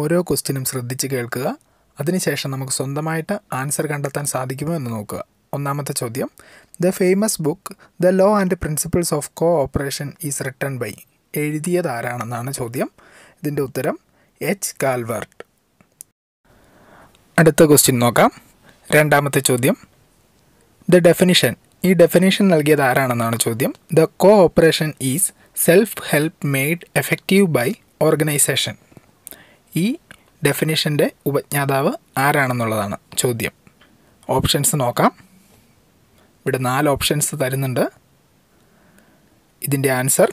ഓരോ ക്വസ്റ്റ്യനും ശ്രദ്ധിച്ച് കേൾക്കുക അതിനുശേഷം നമുക്ക് സ്വന്തമായിട്ട് ആൻസർ കണ്ടെത്താൻ സാധിക്കുമോ എന്ന് നോക്കുക ഒന്നാമത്തെ ചോദ്യം the famous book the law and principles of cooperation is written by എഴുതിയത് ആരാണെന്നാണ് ചോദ്യം ഇതിൻ്റെ ഉത്തരം എച്ച് കാൽവർട്ട് അടുത്ത ക്വസ്റ്റ്യൻ നോക്കാം രണ്ടാമത്തെ ചോദ്യം ദ ഡെഫിനിഷൻ ഈ ഡെഫിനിഷൻ നൽകിയത് ആരാണെന്നാണ് ചോദ്യം the cooperation is self help made effective by organisation ഈ ഡെഫിനിഷൻ്റെ ഉപജ്ഞാതാവ് ആരാണെന്നുള്ളതാണ് ചോദ്യം ഓപ്ഷൻസ് നോക്കാം ഇവിടെ നാല് ഓപ്ഷൻസ് തരുന്നുണ്ട് ഇതിൻ്റെ answer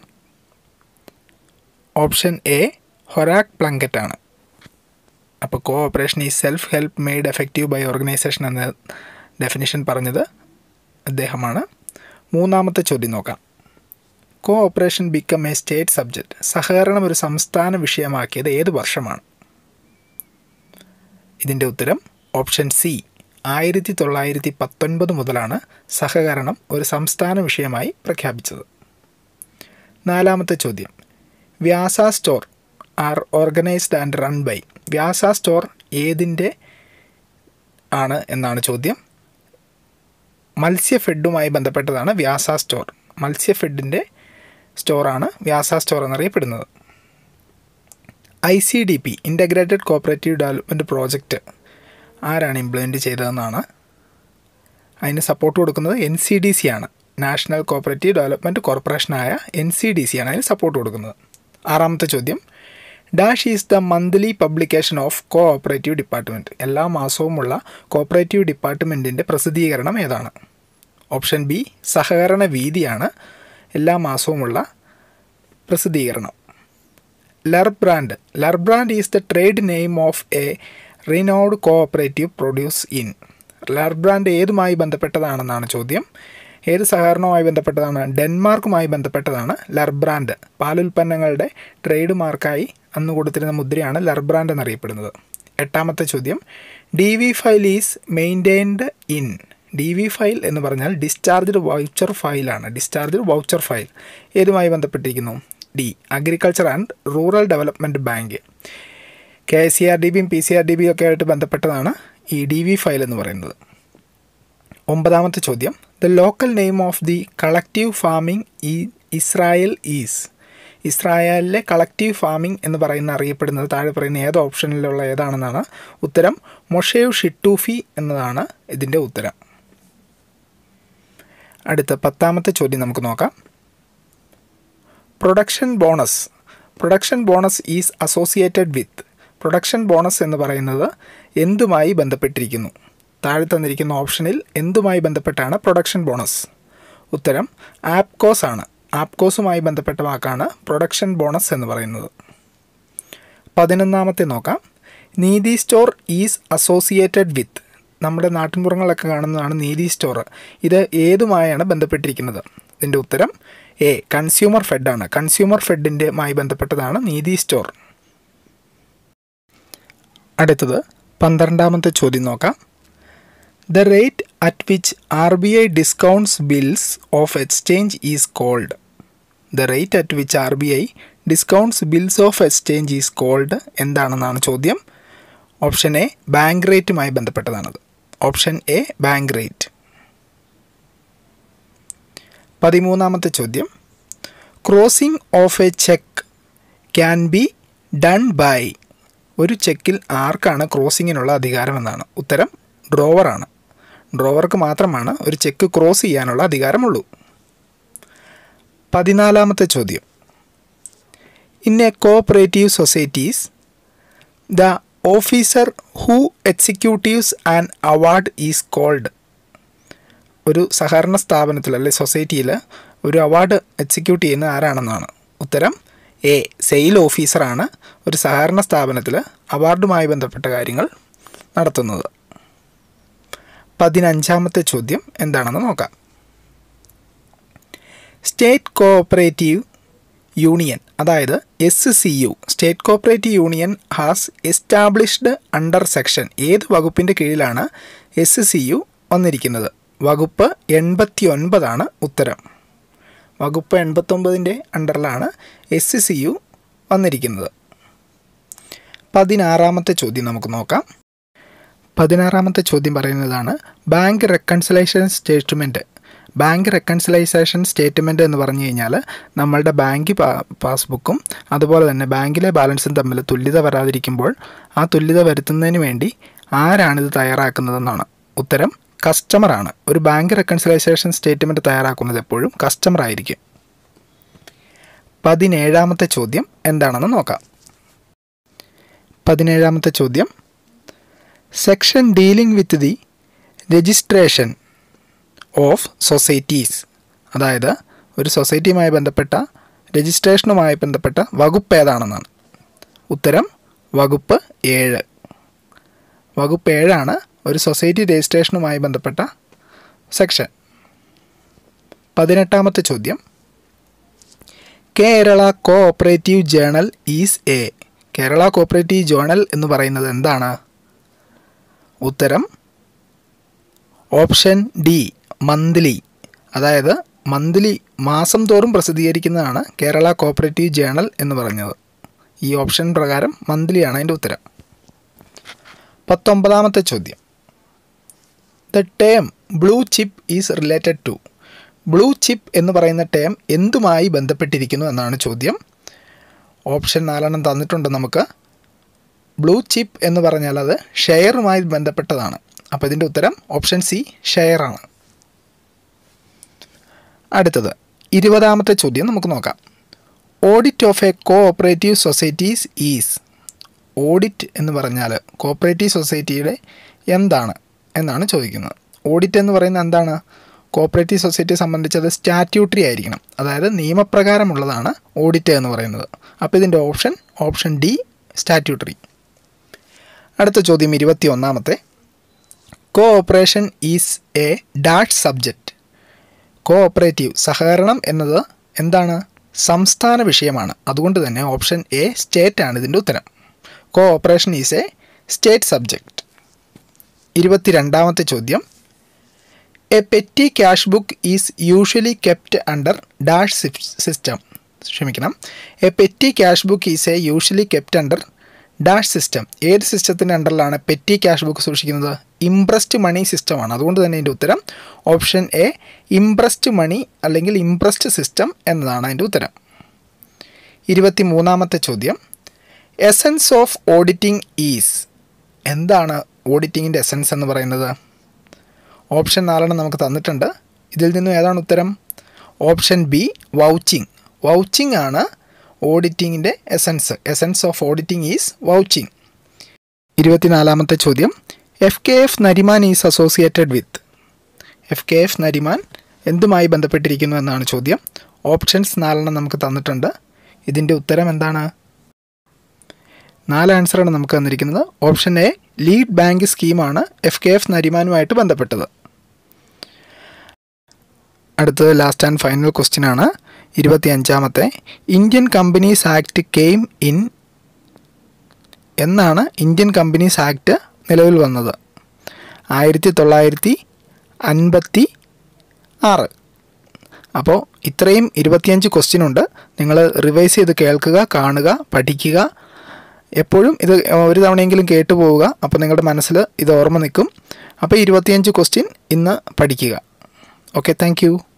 option A Horace Plunkett ആണ് അപ്പോൾ കോ ഓപ്പറേഷൻ ഈ self help made effective by organisation എന്ന ഡെഫിനിഷൻ പറഞ്ഞത് അദ്ദേഹമാണ് മൂന്നാമത്തെ ചോദ്യം നോക്കാം cooperation become a state subject സഹകരണം ഒരു സംസ്ഥാന വിഷയമാക്കിയത് ഏത് വർഷമാണ് ഇതിൻ്റെ ഉത്തരം ഓപ്ഷൻ സി ആയിരത്തി തൊള്ളായിരത്തി പത്തൊൻപത് മുതലാണ് സഹകരണം ഒരു സംസ്ഥാന വിഷയമായി പ്രഖ്യാപിച്ചത് നാലാമത്തെ ചോദ്യം Vyasa store are organised and run by Vyasa store ഏതിൻ്റെ ആണ് എന്നാണ് ചോദ്യം മത്സ്യഫെഡുമായി ബന്ധപ്പെട്ടതാണ് വ്യാസ സ്റ്റോർ മത്സ്യഫെഡിൻ്റെ സ്റ്റോറാണ് വ്യാസ സ്റ്റോർ എന്നറിയപ്പെടുന്നത് I C D P integrated cooperative development project ആരാണ് ഇംപ്ലിമെൻറ്റ് ചെയ്തതെന്നാണ് അതിന് സപ്പോർട്ട് കൊടുക്കുന്നത് എൻ സി ഡി സി ആണ് നാഷണൽ കോപ്പറേറ്റീവ് ഡെവലപ്മെൻറ്റ് കോർപ്പറേഷനായ എൻ സി ഡി സി ആണ് അതിന് സപ്പോർട്ട് കൊടുക്കുന്നത് ആറാമത്തെ ചോദ്യം dash is the monthly publication of cooperative department എല്ലാ മാസവുമുള്ള കോപ്പറേറ്റീവ് ഡിപ്പാർട്ട്മെൻറ്റിൻ്റെ പ്രസിദ്ധീകരണം ഏതാണ് ഓപ്ഷൻ ബി സഹകരണ വീതിയാണ് എല്ലാ മാസവുമുള്ള പ്രസിദ്ധീകരണം ലർബ്രാൻഡ് ലർബ്രാൻഡ് is the trade name of a റിനോഡ് കോഓപ്പറേറ്റീവ് പ്രൊഡ്യൂസ് ഇൻ ലർബ്രാൻഡ് ഏതുമായി ബന്ധപ്പെട്ടതാണെന്നാണ് ചോദ്യം ഏത് സഹകരണവുമായി ബന്ധപ്പെട്ടതാണ് ഡെൻമാർക്കുമായി ബന്ധപ്പെട്ടതാണ് ലർബ്രാൻഡ് പാലുൽപ്പന്നങ്ങളുടെ ട്രേഡ് മാർക്കായി അന്ന് കൊടുത്തിരുന്ന മുദ്രയാണ് ലർബ്രാൻഡ് എന്നറിയപ്പെടുന്നത് എട്ടാമത്തെ ചോദ്യം D V file is maintained in D V file എന്ന് പറഞ്ഞാൽ ഡിസ്ചാർജ്ഡ് വൗച്ചർ ഫയലാണ് ഡിസ്ചാർജ്ഡ് വൗച്ചർ ഫയൽ ഏതുമായി ബന്ധപ്പെട്ടിരിക്കുന്നു the agriculture and rural development bank K C R D ബിയും പി സി ആർ ഡി ബിയും ഒക്കെ ആയിട്ട് ബന്ധപ്പെട്ടതാണ് ഈ ഡി വി ഫയൽ എന്ന് പറയുന്നത് ഒമ്പതാമത്തെ ചോദ്യം the local name of the collective farming ഈ ഇസ്രായേൽ ഈസ് ഇസ്രായേലിലെ കളക്റ്റീവ് ഫാമിംഗ് എന്ന് പറയുന്ന അറിയപ്പെടുന്നത് താഴെ പറയുന്ന ഏത് ഓപ്ഷനിലുള്ള ഏതാണെന്നാണ് ഉത്തരം മൊഷേവ് ഷിട്ടൂഫി എന്നതാണ് ഇതിൻ്റെ ഉത്തരം അടുത്ത പത്താമത്തെ ചോദ്യം നമുക്ക് നോക്കാം production bonus production bonus is associated with production bonus എന്ന് പറയുന്നത് എന്തുമായി ബന്ധപ്പെട്ടിരിക്കുന്നു താഴെ തന്നിരിക്കുന്ന ഓപ്ഷനിൽ എന്തുമായി ബന്ധപ്പെട്ടാണ് പ്രൊഡക്ഷൻ ബോണസ് ഉത്തരം ആപ്കോസ് ആണ് ആപ്കോസുമായി ബന്ധപ്പെട്ട വാക്കാണ് പ്രൊഡക്ഷൻ ബോണസ് എന്ന് പറയുന്നത് പതിനൊന്നാമത്തെ നോക്കാം നീതി സ്റ്റോർ ഈസ് അസോസിയേറ്റഡ് വിത്ത് നമ്മുടെ നാട്ടിൻപുറങ്ങളിലൊക്കെ കാണുന്നതാണ് നീതി സ്റ്റോർ ഇത് ഏതുമായാണ് ബന്ധപ്പെട്ടിരിക്കുന്നത് ഇതിൻ്റെ ഉത്തരം എ കൺസ്യൂമർ ഫെഡാണ് കൺസ്യൂമർ ഫെഡിൻ്റെമായി ബന്ധപ്പെട്ടതാണ് നീതി സ്റ്റോർ അടുത്തത് പന്ത്രണ്ടാമത്തെ ചോദ്യം നോക്കാം the rate at which R B I discounts bills of exchange is called the rate at which R B I discounts bills of exchange is called എന്താണെന്നാണ് ചോദ്യം ഓപ്ഷൻ എ ബാങ്ക് റേറ്റുമായി ബന്ധപ്പെട്ടതാണത് ഓപ്ഷൻ എ ബാങ്ക് റേറ്റ് പതിമൂന്നാമത്തെ ചോദ്യം crossing of a cheque can be done by ഒരു ചെക്കിൽ ആർക്കാണ് ക്രോസിങ്ങിനുള്ള അധികാരമെന്നാണ് ഉത്തരം ഡ്രോവറാണ് ഡ്രോവർക്ക് മാത്രമാണ് ഒരു ചെക്ക് ക്രോസ് ചെയ്യാനുള്ള അധികാരമുള്ളൂ പതിനാലാമത്തെ ചോദ്യം in a cooperative societies the officer who executives and award is called ഒരു സഹകരണ സ്ഥാപനത്തിൽ അല്ലെ സൊസൈറ്റിയിൽ ഒരു അവാർഡ് എക്സിക്യൂട്ട് ചെയ്യുന്ന ആരാണെന്നാണ് ഉത്തരം എ സെയിൽ ഓഫീസറാണ് ഒരു സഹകരണ സ്ഥാപനത്തിൽ അവാർഡുമായി ബന്ധപ്പെട്ട കാര്യങ്ങൾ നടത്തുന്നത് പതിനഞ്ചാമത്തെ ചോദ്യം എന്താണെന്ന് നോക്കാം സ്റ്റേറ്റ് കോഓപ്പറേറ്റീവ് യൂണിയൻ അതായത് S C U state cooperative union has established under section ഏത് വകുപ്പിൻ്റെ കീഴിലാണ് എസ് സി യു വന്നിരിക്കുന്നത് വകുപ്പ് എൺപത്തി ഒൻപതാണ് ഉത്തരം വകുപ്പ് എൺപത്തൊമ്പതിൻ്റെ അണ്ടറിലാണ് എസ് സി യു വന്നിരിക്കുന്നത് പതിനാറാമത്തെ ചോദ്യം നമുക്ക് നോക്കാം പതിനാറാമത്തെ ചോദ്യം പറയുന്നതാണ് bank reconciliation statement bank reconciliation statement എന്ന് പറഞ്ഞു കഴിഞ്ഞാൽ നമ്മളുടെ ബാങ്ക് പാസ്ബുക്കും അതുപോലെ തന്നെ ബാങ്കിലെ ബാലൻസും തമ്മിൽ തുല്യത വരാതിരിക്കുമ്പോൾ ആ തുല്യത വരുത്തുന്നതിന് വേണ്ടി ആരാണിത് തയ്യാറാക്കുന്നതെന്നാണ് ഉത്തരം കസ്റ്റമറാണ് ഒരു ബാങ്ക് റെക്കൺസിലൈസേഷൻ സ്റ്റേറ്റ്മെൻറ്റ് തയ്യാറാക്കുന്നത് എപ്പോഴും കസ്റ്റമർ ആയിരിക്കും പതിനേഴാമത്തെ ചോദ്യം എന്താണെന്ന് നോക്കാം പതിനേഴാമത്തെ ചോദ്യം section dealing with the registration of societies അതായത് ഒരു സൊസൈറ്റിയുമായി ബന്ധപ്പെട്ട രജിസ്ട്രേഷനുമായി ബന്ധപ്പെട്ട വകുപ്പ് ഏതാണെന്നാണ് ഉത്തരം വകുപ്പ് ഏഴ് വകുപ്പ് ഏഴാണ് ഒരു സൊസൈറ്റി രജിസ്ട്രേഷനുമായി ബന്ധപ്പെട്ട സെക്ഷൻ പതിനെട്ടാമത്തെ ചോദ്യം Kerala cooperative journal is a Kerala cooperative journal എന്ന് പറയുന്നത് എന്താണ് ഉത്തരം ഓപ്ഷൻ ഡി മന്ത്ലി അതായത് മന്ത്ലി മാസം തോറും പ്രസിദ്ധീകരിക്കുന്നതാണ് കേരള കോപ്പറേറ്റീവ് ജേണൽ എന്ന് പറഞ്ഞത് ഈ ഓപ്ഷൻ പ്രകാരം മന്ത്ലിയാണ് അതിൻ്റെ ഉത്തരം പത്തൊമ്പതാമത്തെ ചോദ്യം the term blue chip is related to blue chip എന്ന് പറയുന്ന ടേം എന്തുമായി ബന്ധപ്പെട്ടിരിക്കുന്നു എന്നാണ് ചോദ്യം ഓപ്ഷൻ നാലെണ്ണം തന്നിട്ടുണ്ട് നമുക്ക് ബ്ലൂ ചിപ്പ് എന്ന് പറഞ്ഞാൽ അത് ഷെയറുമായി ബന്ധപ്പെട്ടതാണ് അപ്പോൾ ഇതിൻ്റെ ഉത്തരം ഓപ്ഷൻ സി ഷെയറാണ് അടുത്തത് ഇരുപതാമത്തെ ചോദ്യം നമുക്ക് നോക്കാം audit of a cooperative societies is audit എന്ന് പറഞ്ഞാൽ കോപ്പറേറ്റീവ് സൊസൈറ്റിയുടെ എന്താണ് എന്നാണ് ചോദിക്കുന്നത് ഓഡിറ്റ് എന്ന് പറയുന്നത് എന്താണ് കോപ്പറേറ്റീവ് സൊസൈറ്റിയെ സംബന്ധിച്ചത് സ്റ്റാറ്റ്യൂട്ടറി ആയിരിക്കണം അതായത് നിയമപ്രകാരമുള്ളതാണ് ഓഡിറ്റ് എന്ന് പറയുന്നത് അപ്പോൾ ഇതിൻ്റെ ഓപ്ഷൻ ഓപ്ഷൻ ഡി സ്റ്റാറ്റ്യൂട്ടറി അടുത്ത ചോദ്യം ഇരുപത്തി ഒന്നാമത്തെ cooperation is a dash subject cooperative സഹകരണം എന്നത് എന്താണ് സംസ്ഥാന വിഷയമാണ് അതുകൊണ്ട് തന്നെ ഓപ്ഷൻ എ സ്റ്റേറ്റ് ആണ് ഇതിൻ്റെ ഉത്തരം cooperation is a state subject ഇരുപത്തിരണ്ടാമത്തെ ചോദ്യം a petty cash book is usually kept under dash system ക്ഷമിക്കണം a petty cash book is a usually kept under dash system ഏത് സിസ്റ്റത്തിൻ്റെ അണ്ടറിലാണ് പെറ്റി ക്യാഷ് ബുക്ക് സൂക്ഷിക്കുന്നത് ഇംപ്രസ്ഡ് മണി സിസ്റ്റമാണ് അതുകൊണ്ട് തന്നെ അതിൻ്റെ ഉത്തരം ഓപ്ഷൻ എ ഇംപ്രസ്ഡ് മണി അല്ലെങ്കിൽ ഇംപ്രസ്ഡ് സിസ്റ്റം എന്നതാണ് അതിൻ്റെ ഉത്തരം ഇരുപത്തി മൂന്നാമത്തെ ചോദ്യം എസൻസ് ഓഫ് ഓഡിറ്റിംഗ് ഈസ് എന്താണ് ഓഡിറ്റിങ്ങിൻ്റെ എസൻസ് എന്ന് പറയുന്നത് ഓപ്ഷൻ നാലെണ്ണം നമുക്ക് തന്നിട്ടുണ്ട് ഇതിൽ നിന്നും ഏതാണ് ഉത്തരം ഓപ്ഷൻ ബി വൗച്ചിങ് വൗച്ചിങ് ആണ് ഓഡിറ്റിങ്ങിൻ്റെ essence essence of auditing is vouching ഇരുപത്തിനാലാമത്തെ ചോദ്യം F K F Nariman is associated with F K F Nariman എന്തുമായി ബന്ധപ്പെട്ടിരിക്കുന്നു എന്നാണ് ചോദ്യം ഓപ്ഷൻസ് നാലെണ്ണം നമുക്ക് തന്നിട്ടുണ്ട് ഇതിൻ്റെ ഉത്തരം എന്താണ് നാല് ആൻസറാണ് നമുക്ക് തന്നിരിക്കുന്നത് ഓപ്ഷൻ എ ലീഡ് ബാങ്ക് സ്കീമാണ് എഫ് കെ എഫ് നരിമാനുമായിട്ട് ബന്ധപ്പെട്ടത് അടുത്തത് ലാസ്റ്റ് ആൻഡ് ഫൈനൽ ക്വസ്റ്റ്യൻ ആണ് ഇരുപത്തി അഞ്ചാമത്തെ Indian companies act came in എന്നാണ് ഇന്ത്യൻ കമ്പനീസ് ആക്ട് നിലവിൽ വന്നത് ആയിരത്തി തൊള്ളായിരത്തി അൻപത്തി ആറ് അപ്പോൾ ഇത്രയും ഇരുപത്തിയഞ്ച് ക്വസ്റ്റ്യൻ ഉണ്ട് നിങ്ങൾ റിവൈസ് ചെയ്ത് കേൾക്കുക കാണുക പഠിക്കുക എപ്പോഴും ഇത് ഒരു തവണയെങ്കിലും കേട്ടു പോവുക അപ്പോൾ നിങ്ങളുടെ മനസ്സിൽ ഇത് ഓർമ്മ നിൽക്കും അപ്പോൾ ഇരുപത്തിയഞ്ച് ക്വസ്റ്റ്യൻ ഇന്ന് പഠിക്കുക ഓക്കെ താങ്ക്